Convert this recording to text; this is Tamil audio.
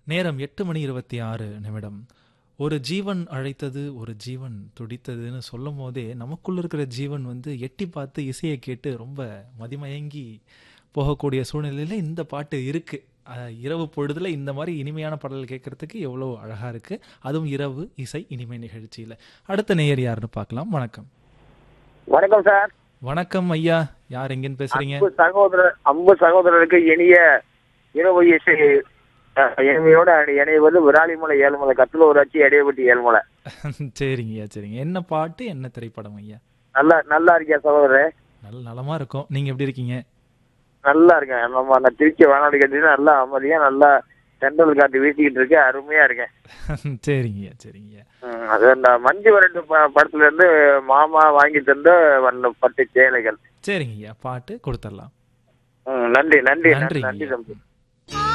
நேரம் எட்டு மணி இருபத்தி ஆறு நிமிடம் ஒரு ஜீவன் அழைத்தது ஒரு ஜீவன் துடித்ததுன்னு சொல்லும் போதே நமக்குள்ள இருக்கிற ஜீவன் வந்து எட்டி பார்த்து இசையை கேட்டு ரொம்ப மதிமயங்கி போகக்கூடிய சூழ்நிலையில் இந்த பாட்டு இருக்கு அஹ், இரவு பொழுதுல இந்த மாதிரி இனிமையான பாடல் கேட்கறதுக்கு எவ்வளோ அழகா இருக்கு அதுவும் இரவு இசை இனிமை நிகழ்ச்சியில அடுத்த நேயர் யாருன்னு பார்க்கலாம் வணக்கம் வணக்கம் சார் வணக்கம் ஐயா யார் எங்கேன்னு பேசுறீங்க அன்பு சகோதரர் அன்பு சகோதரருக்கு இனிய இரவு இசை அஹ், இனிமையோட இணைவது விராலிமலை ஏழுமலை கத்துல ஊராட்சி இடையப்பட்டி ஏழுமலை சரிங்க ஐயா சரிங்க என்ன பாட்டு என்ன திரைப்படம் ஐயா நல்லா நல்லா இருக்கியா சகோதரர் நல்ல நலமா இருக்கும் நீங்க எப்படி இருக்கீங்க நல்லா இருக்கேன் நம்ம அந்த திருச்சி வானொலி கட்டிட்டு நல்லா அமைதியா நல்லா சென்ட்ரல் காத்து வீசிக்கிட்டு இருக்கு அருமையா இருக்கேன் சரிங்கய்யா சரிங்கய்யா ம், அது அந்த மஞ்சு வரட்டு ப- படத்துல இருந்து மாமா வாங்கி தந்த வண்ண பட்டு சேலைகள் சரிங்கய்யா பாட்டு கொடுத்துடலாம் ம், நன்றி நன்றி நன்றிங்க நன்றி ஐயா. தம்பி